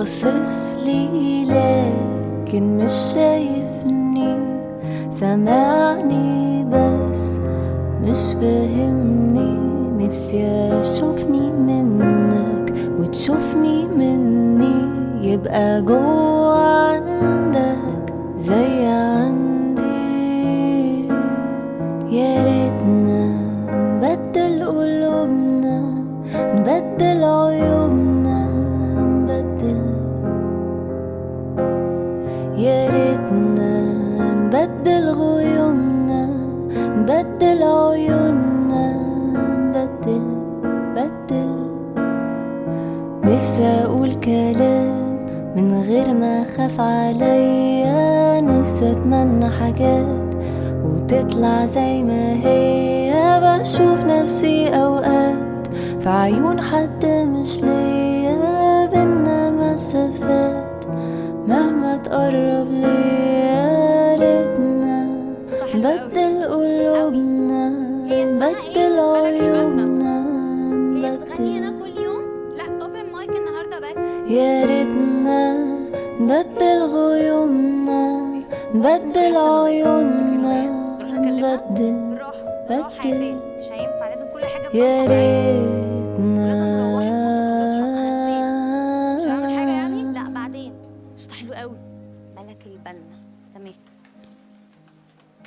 باصص لي لكن مش شايفني سامعني بس مش فاهمني نفسي اشوفني منك وتشوفني مني يبقى جوا عندك زي عندي يا ريتنا نبدل قلوبنا نبدل عيوبنا نبدل يا ريتنا نبدل غيومنا نبدل عيوننا نبدل بدل نفسي اقول كلام من غير ما اخاف عليا نفسي اتمنى حاجات وتطلع زي ما هي بشوف نفسي اوقات في عيون حد مش ليا بينا مسافات مهما تقرب ليا يا ريتنا نبدل قلوبنا نبدل عيوننا هي بتغني هنا نبدل كل يوم لا اوبن مايك النهارده بس يا ريتنا نبدل غيومنا نبدل عيوننا نبدل بالراحه بالراحه يا بدل زين مش هينفع لازم كل حاجه يا بمنطق. ريتنا